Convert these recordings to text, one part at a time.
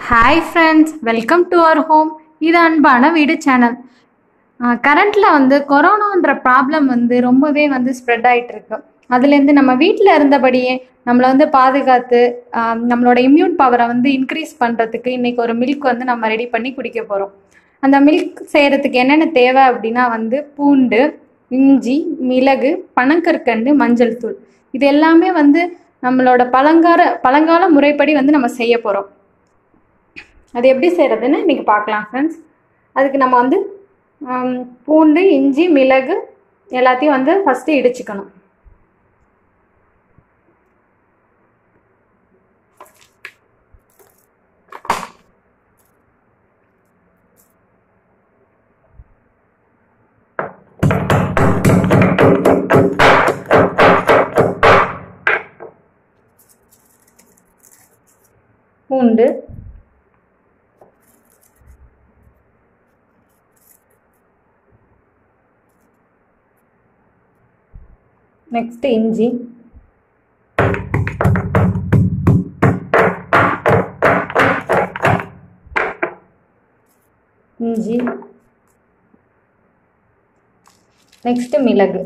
hi friends welcome to our home இது அன்பான வீடு சேனல் கரண்ட்டில் வந்து கொரோனான்ற ப்ராப்ளம் வந்து ரொம்பவே வந்து ஸ்ப்ரெட் ஆகிட்டு இருக்கு அதுலேருந்து நம்ம வீட்டில் இருந்தபடியே நம்மளை வந்து பாதுகாத்து ஆஹ் நம்மளோட இம்யூன் பவரை வந்து இன்க்ரீஸ் பண்ணுறதுக்கு இன்றைக்கி ஒரு மில்க் வந்து நம்ம ரெடி பண்ணி குடிக்க போகிறோம் அந்த மில்க் செய்கிறதுக்கு என்னென்ன தேவை அப்படின்னா வந்து பூண்டு இஞ்சி மிளகு பனங்கற்கண்டு மஞ்சள் தூள் இது எல்லாமே வந்து நம்மளோட பழங்கால பழங்கால முறைப்படி வந்து நம்ம செய்ய போகிறோம் அது எப்படி செய்கிறதுன்னு இன்றைக்கி பார்க்கலாம் ஃப்ரெண்ட்ஸ் அதுக்கு நம்ம வந்து ஆம், பூண்டு இஞ்சி மிளகு எல்லாத்தையும் வந்து ஃபஸ்ட்டு இடிச்சுக்கணும் பூண்டு நெக்ஸ்ட் இஞ்சி இஞ்சி நெக்ஸ்ட் மிளகு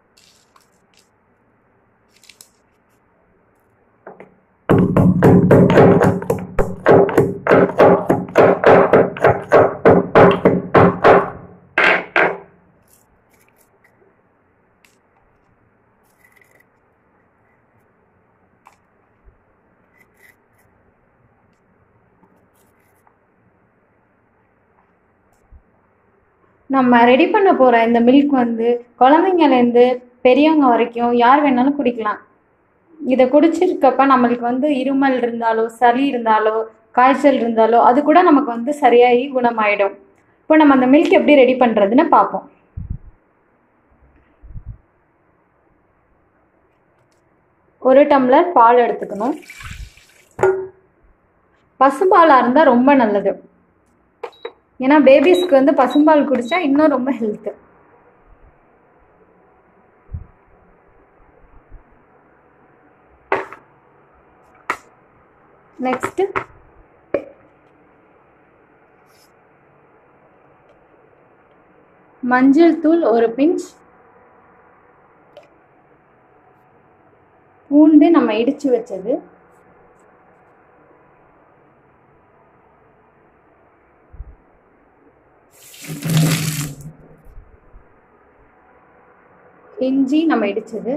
நம்ம ரெடி பண்ண போகிற இந்த மில்க் வந்து குழந்தைங்கலேருந்து பெரியவங்க வரைக்கும் யார் வேணாலும் குடிக்கலாம் இதை குடிச்சிருக்கப்ப நம்மளுக்கு வந்து இருமல் இருந்தாலோ சளி இருந்தாலோ காய்ச்சல் இருந்தாலோ அது கூட நமக்கு வந்து சரியாகி குணமாயிடும் இப்போ நம்ம அந்த மில்க் எப்படி ரெடி பண்ணுறதுன்னு பார்ப்போம் ஒரு டம்ளர் பால் எடுத்துக்கணும் பசும்பாலாக இருந்தால் ரொம்ப நல்லது ஏன்னா பேபிஸ்க்கு வந்து பசும்பால் குடிச்சா இன்னும் ரொம்ப ஹெல்த்து நெக்ஸ்ட் மஞ்சள் தூள் ஒரு பிஞ்ச் பூண்டு நம்ம இடிச்சு வச்சது இஞ்சி நம்ம இடிச்சது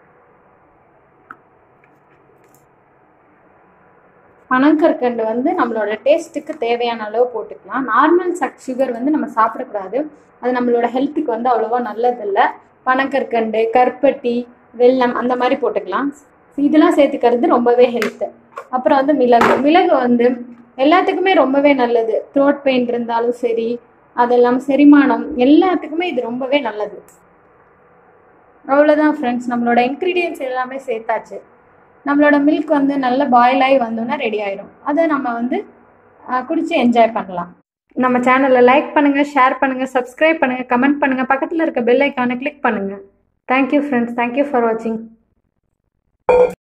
பனங்கற்கண்டு வந்து நம்மளோட டேஸ்ட்டுக்கு தேவையான அளவு போட்டுக்கலாம் நார்மல் சக் சுகர் வந்து நம்ம சாப்பிடக்கூடாது அது நம்மளோட ஹெல்த்துக்கு வந்து அவ்வளோவா நல்லதில்லை பனங்கற்கண்டு கருப்பட்டி வெல்லம் அந்த மாதிரி போட்டுக்கலாம் இதெல்லாம் சேர்த்துக்கிறது ரொம்பவே ஹெல்த்து அப்புறம் வந்து மிளகு மிளகு வந்து எல்லாத்துக்குமே ரொம்பவே நல்லது த்ரோட் பெயின் இருந்தாலும் சரி அதெல்லாம் செரிமானம் எல்லாத்துக்குமே இது ரொம்பவே நல்லது அவ்வளோதான் ஃப்ரெண்ட்ஸ் நம்மளோட இன்க்ரீடியன்ஸ் எல்லாமே சேர்த்தாச்சு நம்மளோட மில்க் வந்து நல்ல பாயில் ஆகி வந்தோன்னா ரெடி ஆயிடும் அதை நம்ம வந்து அஹ், குடிச்சு என்ஜாய் பண்ணலாம் நம்ம சேனலை லைக் பண்ணுங்கள் ஷேர் பண்ணுங்கள் சப்ஸ்கிரைப் பண்ணுங்கள் கமெண்ட் பண்ணுங்கள் பக்கத்தில் இருக்க பெல் ஐக்கானை கிளிக் பண்ணுங்கள் தேங்க்யூ ஃப்ரெண்ட்ஸ் தேங்க்யூ ஃபார் வாட்சிங்